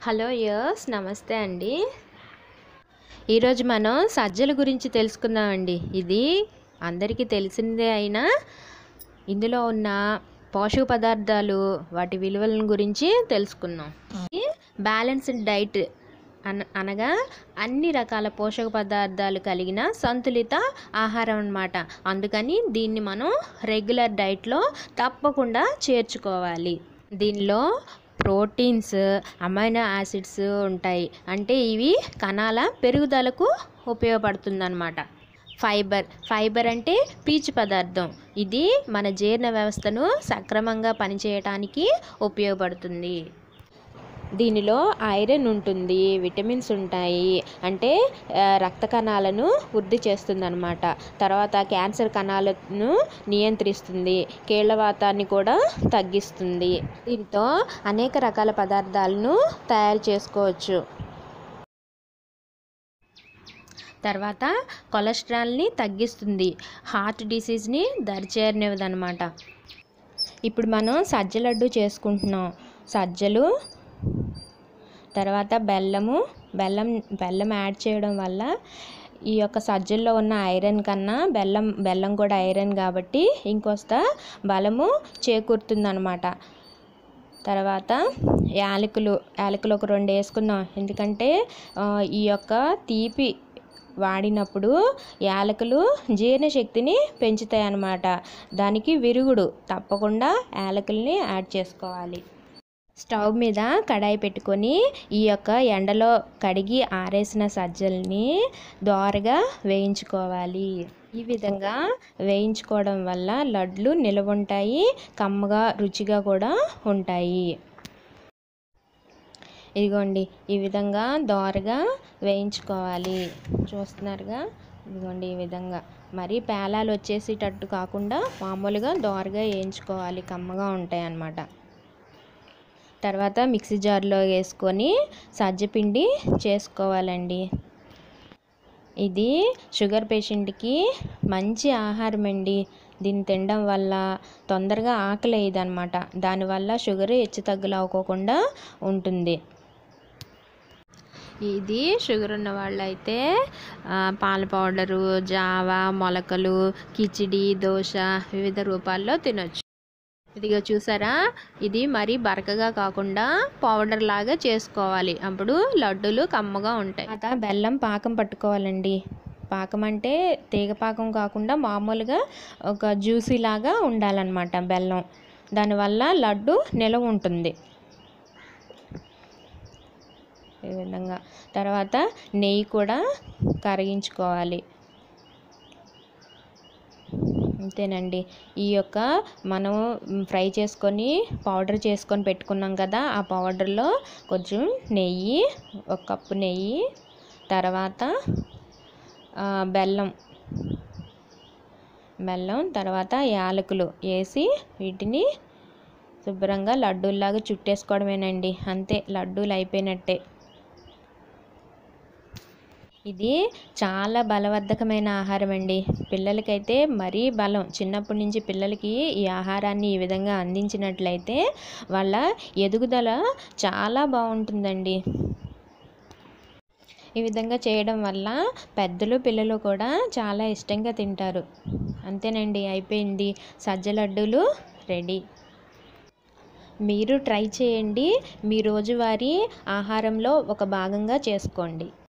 hello యర్స్ నమస్తే అండి ఈరోజు మనం సజ్జల గురించి తెలుసుకుందామండి ఇది అందరికీ తెలిసిందే అయినా ఇందులో ఉన్న పోషక పదార్థాలు వాటి విలువలను గురించి తెలుసుకుందాం బ్యాలెన్స్డ్ డైట్ అన అనగా అన్ని రకాల పోషక పదార్థాలు కలిగిన సంతులిత ఆహారం అన్నమాట అందుకని దీన్ని మనం రెగ్యులర్ డైట్లో తప్పకుండా చేర్చుకోవాలి దీనిలో ప్రోటీన్స్ అమైనో యాసిడ్స్ ఉంటాయి అంటే ఇవి కణాల పెరుగుదలకు ఉపయోగపడుతుందన్నమాట ఫైబర్ ఫైబర్ అంటే పీచు పదార్థం ఇది మన జీర్ణ వ్యవస్థను సక్రమంగా పనిచేయటానికి ఉపయోగపడుతుంది దీనిలో ఐరన్ ఉంటుంది విటమిన్స్ ఉంటాయి అంటే ఆ, రక్త కణాలను వృద్ధి చేస్తుంది అనమాట తర్వాత క్యాన్సర్ కణాలను నియంత్రిస్తుంది కీళ్ళవాతాన్ని కూడా తగ్గిస్తుంది దీంతో అనేక రకాల పదార్థాలను తయారు చేసుకోవచ్చు తర్వాత కొలెస్ట్రాల్ని తగ్గిస్తుంది హార్ట్ డిసీజ్ని దరిచేరనివ్వదన్నమాట ఇప్పుడు మనం సజ్జ లడ్డు చేసుకుంటున్నాం సజ్జలు తర్వాత బెల్లము బెల్లం బెల్లం యాడ్ చేయడం వల్ల ఈ యొక్క సజ్జల్లో ఉన్న ఐరన్ కన్నా బెల్లం బెల్లం కూడా ఐరన్ కాబట్టి ఇంకొస్త బలము చేకూరుతుందన్నమాట తర్వాత యాలకులు యాలకులు ఒక రెండు వేసుకుందాం ఎందుకంటే ఆ, ఈ యొక్క తీపి వాడినప్పుడు యాలకులు జీర్ణశక్తిని పెంచుతాయి అన్నమాట దానికి విరుగుడు తప్పకుండా యాలకుల్ని యాడ్ చేసుకోవాలి స్టవ్ మీద కడాయి పెట్టుకొని ఈ యొక్క ఎండలో కడిగి ఆరేసిన సజ్జల్ని దోరగా వేయించుకోవాలి ఈ విధంగా వేయించుకోవడం వల్ల లడ్లు నిలవ ఉంటాయి కమ్మగా రుచిగా కూడా ఉంటాయి ఇదిగోండి ఈ విధంగా దోరగా వేయించుకోవాలి చూస్తున్నారుగా ఇదిగోండి ఈ విధంగా మరి పేలాలు వచ్చేసేటట్టు కాకుండా మామూలుగా దోరగా వేయించుకోవాలి కమ్మగా ఉంటాయి అన్నమాట తర్వాత మిక్సీ జార్లో వేసుకొని సజ్జపిండి చేసుకోవాలండి ఇది షుగర్ పేషెంట్కి మంచి ఆహారం అండి దీన్ని తినడం వల్ల తొందరగా ఆకలి అయ్యేదన్నమాట దానివల్ల షుగర్ హెచ్చు తగ్గులు అవ్వకోకుండా ఉంటుంది ఇది షుగర్ ఉన్న వాళ్ళైతే ఆ, పాల పౌడరు జావా మొలకలు కిచిడి దోశ వివిధ రూపాల్లో తినొచ్చు ఇదిగో చూసారా ఇది మరీ బరకగా కాకుండా పౌడర్ లాగా చేసుకోవాలి అప్పుడు లడ్డూలు కమ్మగా ఉంటాయి తర్వాత బెల్లం పాకం పట్టుకోవాలండి పాకం అంటే తీగ పాకం కాకుండా మామూలుగా ఒక జ్యూసీ లాగా ఉండాలన్నమాట బెల్లం దానివల్ల లడ్డు నిలవ ఉంటుంది ఈ విధంగా తర్వాత నెయ్యి కూడా కరిగించుకోవాలి అంతేనండి ఈ యొక్క మనం ఫ్రై చేసుకొని పౌడర్ చేసుకొని పెట్టుకున్నాం కదా ఆ పౌడర్లో కొంచెం నెయ్యి ఒక కప్పు నెయ్యి తర్వాత ఆ, బెల్లం బెల్లం తర్వాత యాలకులు వేసి వీటిని శుభ్రంగా లడ్డూల్లాగా చుట్టేసుకోవడమేనండి అంతే లడ్డూలు అయిపోయినట్టే ఇది చాలా బలవర్ధకమైన ఆహారం అండి పిల్లలకైతే మరీ బలం చిన్నప్పటి నుంచి పిల్లలకి ఈ ఆహారాన్ని ఈ విధంగా అందించినట్లయితే వాళ్ళ ఎదుగుదల చాలా బాగుంటుందండి ఈ విధంగా చేయడం వల్ల పెద్దలు పిల్లలు కూడా చాలా ఇష్టంగా తింటారు అంతేనండి అయిపోయింది సజ్జ లడ్డూలు రెడీ మీరు ట్రై చేయండి మీ రోజువారీ ఆహారంలో ఒక భాగంగా చేసుకోండి